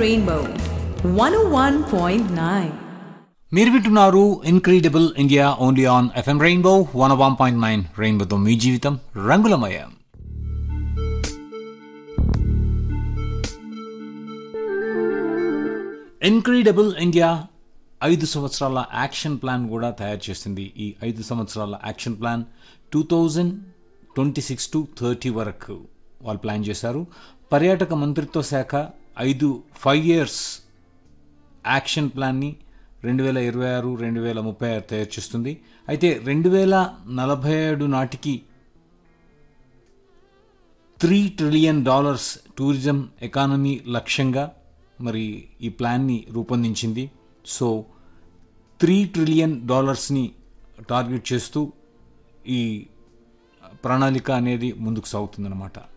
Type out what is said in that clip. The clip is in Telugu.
Rainbow 101.9. మీరు వింటున్నారు incredible India only on FM rainbow one one point nine రెయిన్బోతో మీ జీవితం రంగులమయం ఇన్క్రెడిబుల్ ఇండియా ఐదు సంవత్సరాల యాక్షన్ ప్లాన్ కూడా తయారు చేసింది ఈ ఐదు సంవత్సరాల action plan two thousand twenty six to thirty వరకు వాళ్ళు ప్లాన్ చేశారు పర్యాటక మంత్రిత్వ శాఖ ఐదు ఫైవ్ ఇయర్స్ యాక్షన్ ప్లాన్ని రెండు వేల ఇరవై ఆరు రెండు వేల ముప్పై ఆరు తయారు చేస్తుంది అయితే రెండు వేల నలభై ఏడు నాటికి three trillion dollars tourism economy లక్ష్యంగా మరి ఈ ప్లాన్ని రూపొందించింది సో త్రీ ట్రిలియన్ డాలర్స్ని టార్గెట్ చేస్తూ ఈ ప్రణాళిక అనేది ముందుకు సాగుతుందన్నమాట